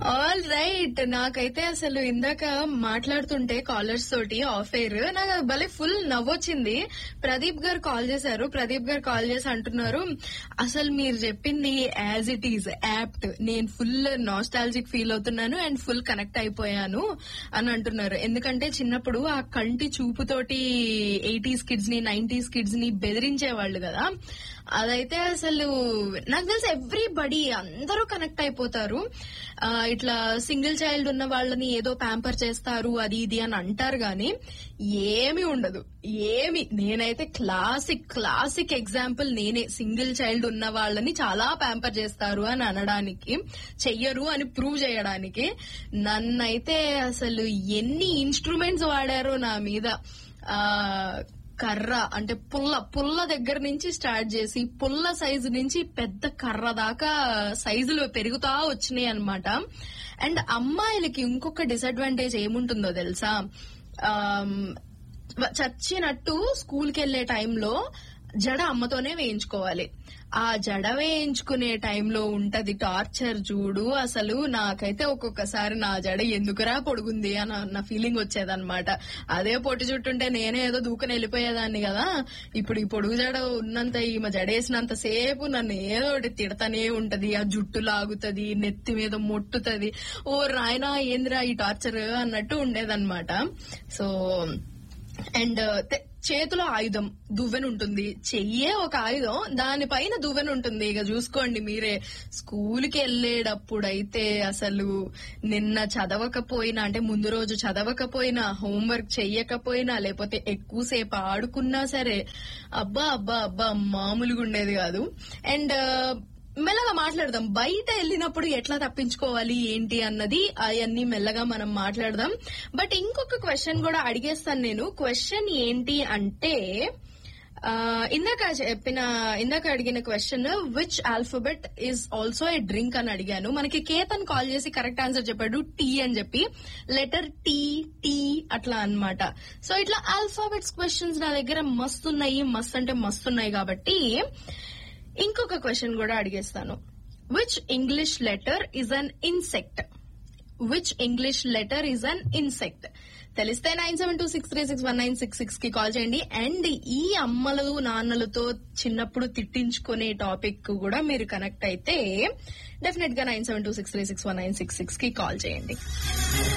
all right నాకైతే అసలు ఇందాక మాట్లాడుతుంటే కాలర్స్ తోటి ఆఫ్ ఎయిర్ నాకు అది భలే ఫుల్ నవ్వొచ్చింది ప్రదీప్ గారు కాల్ చేశారు ప్రదీప్ గారు కాల్ చేసి అంటున్నారు అసలు మీరు చెప్పింది యాజ్ ఇట్ ఈజ్ యాప్ట్ నేను ఫుల్ నాస్టాలజిక్ ఫీల్ అవుతున్నాను అండ్ ఫుల్ కనెక్ట్ అయిపోయాను అని అంటున్నారు ఎందుకంటే చిన్నప్పుడు ఆ కంటి చూపుతోటి ఎయిటీస్ కిడ్స్ ని నైన్టీస్ కిడ్స్ ని బెదిరించేవాళ్ళు కదా అదైతే అసలు నాకు తెలిసి ఎవ్రీబడి అందరూ కనెక్ట్ అయిపోతారు ఆ, ఇట్లా సింగిల్ చైల్డ్ ఉన్న వాళ్ళని ఏదో ప్యాంపర్ చేస్తారు అది ఇది అని అంటారు గాని ఏమీ ఉండదు ఏమి నేనైతే క్లాసిక్ క్లాసిక్ ఎగ్జాంపుల్ నేనే సింగిల్ చైల్డ్ ఉన్న వాళ్ళని చాలా ప్యాంపర్ చేస్తారు అని అనడానికి చెయ్యరు అని ప్రూవ్ చేయడానికి నన్నైతే అసలు ఎన్ని ఇన్స్ట్రుమెంట్స్ వాడారో నా మీద ఆ కర్ర అంటే పుల్ల పుల్ల దగ్గర నుంచి స్టార్ట్ చేసి పుల్ల సైజు నుంచి పెద్ద కర్ర దాకా సైజులు పెరుగుతా వచ్చినాయి అనమాట అండ్ అమ్మాయిలకి ఇంకొక డిసడ్వాంటేజ్ ఏముంటుందో తెలుసా ఆమ్, చచ్చినట్టు స్కూల్కి వెళ్లే టైంలో జడ అమ్మతోనే వేయించుకోవాలి ఆ జడ వేయించుకునే టైంలో ఉంటది టార్చర్ చూడు అసలు నాకైతే ఒక్కొక్కసారి నా జడ ఎందుకురా పొడుగుంది అని నా ఫీలింగ్ వచ్చేదన్నమాట అదే పొట్టి చుట్టుంటే నేనే ఏదో దూకని వెళ్ళిపోయేదాన్ని కదా ఇప్పుడు ఈ పొడుగు జడ ఉన్నంత ఈమె జడేసినంత సేపు నన్ను ఏదో ఒకటి తిడతానే ఉంటది ఆ జుట్టు లాగుతది నెత్తి మీద మొట్టుతది ఓ రాయనా ఏందిరా ఈ టార్చర్ అన్నట్టు ఉండేదన్నమాట సో అండ్ తె- చేతిలో ఆయుధం దువ్వెన ఉంటుంది చెయ్యే ఒక ఆయుధం దానిపైన దువ్వెన ఉంటుంది ఇక చూసుకోండి మీరే స్కూల్కి వెళ్ళేటప్పుడైతే అసలు నిన్న చదవకపోయినా అంటే ముందు రోజు చదవకపోయినా హోంవర్క్ చెయ్యకపోయినా లేకపోతే ఎక్కువసేపు ఆడుకున్నా సరే అబ్బా అబ్బా అబ్బా మామూలుగా ఉండేది కాదు అండ్ మెల్లగా మాట్లాడదాం బయట వెళ్ళినప్పుడు ఎట్లా తప్పించుకోవాలి ఏంటి అన్నది అవన్నీ మెల్లగా మనం మాట్లాడదాం బట్ ఇంకొక క్వశ్చన్ కూడా అడిగేస్తాను నేను క్వశ్చన్ ఏంటి అంటే ఆ, ఇందాక చెప్పిన ఇందాక అడిగిన question which alphabet is also a drink అని అడిగాను మనకి కేతన్ కాల్ చేసి కరెక్ట్ ఆన్సర్ చెప్పాడు టీ అని చెప్పి లెటర్ టీ టీ అట్లా అన్నమాట సో ఇట్లా ఆల్ఫాబెట్స్ క్వశ్చన్స్ నా దగ్గర మస్తున్నాయి మస్త్ అంటే మస్తున్నాయి కాబట్టి ఇంకొక క్వశ్చన్ కూడా అడిగేస్తాను which English letter is an insect which English letter is an insect తెలిస్తే nine seven two six three six one nine six six కి కాల్ చేయండి అండ్ ఈ అమ్మలు నాన్నలతో చిన్నప్పుడు తిట్టించుకునే టాపిక్ కూడా మీరు కనెక్ట్ అయితే డెఫినెట్ గా nine seven two six three six one nine six six కి కాల్ చేయండి